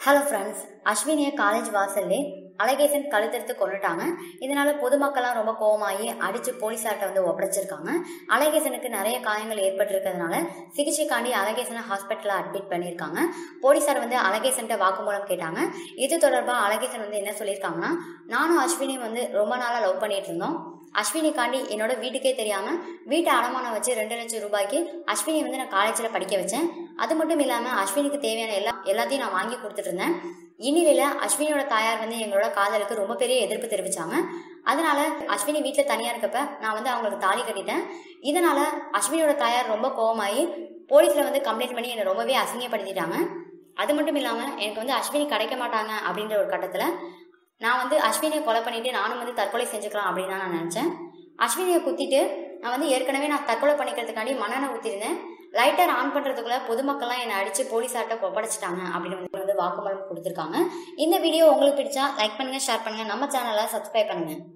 hello friends அஸ்வினியை college வாசல்லே அழகேசன் கழுத்தெடுத்து கொண்டுட்டாங்க இதனால பொதுமக்கள்லாம் ரொம்ப கோவமாகி அடிச்சு போலீஸார்ட்ட வந்து ஒப்படைச்சிருக்காங்க அழகேசனுக்கு நிறைய காயங்கள் ஏற்பட்டிருக்கிறதுனால சிகிச்சைக்காண்டி அழகேசனை ஹாஸ்பிட்டலில் அட்மிட் பண்ணியிருக்காங்க போலீஸார் வந்து அழகேசன்ட்ட வாக்குமூலம் கேட்டாங்க இது தொடர்பாக அழகேசன் வந்து என்ன சொல்லியிருக்காங்கன்னா நானும் அஸ்வினியும் வந்து ரொம்ப நாளாக லவ் பண்ணிட்டு இருந்தோம் அஸ்வினிக்காண்டி என்னோட வீட்டுக்கே தெரியாம வீட்டை அடமானம் வச்சு ரெண்டு லட்சம் ரூபாய்க்கு அஸ்வினி வந்து நான் காலேஜில் படிக்க வச்சேன் அது மட்டும் இல்லாமல் அஸ்வினிக்கு தேவையான எல்லா எல்லாத்தையும் நான் வாங்கி கொடுத்துட்டு இருந்தேன் இந்நிலையில அஸ்வினியோட தாயார் வந்து எங்களோட காதலுக்கு ரொம்ப பெரிய எதிர்ப்பு தெரிவிச்சாங்க அதனால அஸ்வினி வீட்டில் தனியாக இருக்கப்ப நான் வந்து அவங்களுக்கு தாலி கட்டிட்டேன் இதனால அஸ்வினியோட தாயார் ரொம்ப கோவமாகி போலீஸில் வந்து கம்ப்ளைண்ட் பண்ணி என்னை ரொம்பவே அசிங்கப்படுத்திட்டாங்க அது மட்டும் இல்லாமல் எனக்கு வந்து அஸ்வினி கிடைக்க மாட்டாங்க அப்படின்ற ஒரு கட்டத்தில் நான் வந்து அஸ்வினியை கொலை பண்ணிட்டு நானும் வந்து தற்கொலை செஞ்சுக்கலாம் அப்படின்னு தான் நான் நினச்சேன் அஸ்வினியை குத்திட்டு நான் வந்து ஏற்கனவே நான் தற்கொலை பண்ணிக்கிறதுக்காண்டி மண்ணெண்ணெய் ஊற்றிருந்தேன் லைட்டர் ஆன் பண்ணுறதுக்குள்ள பொதுமக்கள்லாம் என்னை அடித்து போலீஸார்ட்ட ஒப்படைச்சிட்டாங்க அப்படின்னு வந்து வந்து வாக்குமூலம் கொடுத்துருக்காங்க இந்த வீடியோ உங்களுக்கு பிடிச்சா லைக் பண்ணுங்கள் ஷேர் பண்ணுங்கள் நம்ம சேனலை சப்ஸ்கிரைப் பண்ணுங்கள்